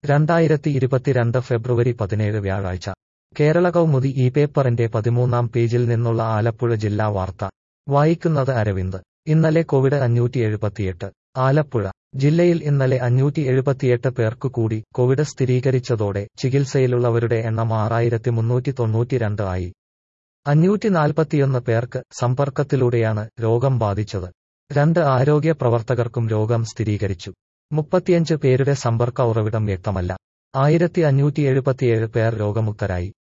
രണ്ടായിരത്തി ഇരുപത്തിരണ്ട് ഫെബ്രുവരി പതിനേഴ് വ്യാഴാഴ്ച കേരള കൗമുദി ഈ പേപ്പറിന്റെ പതിമൂന്നാം പേജിൽ നിന്നുള്ള ആലപ്പുഴ ജില്ലാ വാർത്ത വായിക്കുന്നത് അരവിന്ദ് ഇന്നലെ കോവിഡ് അഞ്ഞൂറ്റി എഴുപത്തിയെട്ട് ആലപ്പുഴ ജില്ലയിൽ ഇന്നലെ അഞ്ഞൂറ്റി എഴുപത്തിയെട്ട് പേർക്കു കൂടി കോവിഡ് സ്ഥിരീകരിച്ചതോടെ ചികിത്സയിലുള്ളവരുടെ എണ്ണം ആറായിരത്തി മുന്നൂറ്റി തൊണ്ണൂറ്റിരണ്ട് ആയി അഞ്ഞൂറ്റി നാൽപ്പത്തിയൊന്ന് പേർക്ക് സമ്പർക്കത്തിലൂടെയാണ് രോഗം ബാധിച്ചത് രണ്ട് ആരോഗ്യ പ്രവർത്തകർക്കും രോഗം സ്ഥിരീകരിച്ചു മുപ്പത്തിയഞ്ച് പേരുടെ സമ്പർക്ക ഉറവിടം വ്യക്തമല്ല ആയിരത്തി അഞ്ഞൂറ്റി എഴുപത്തിയേഴ് പേർ രോഗമുക്തരായി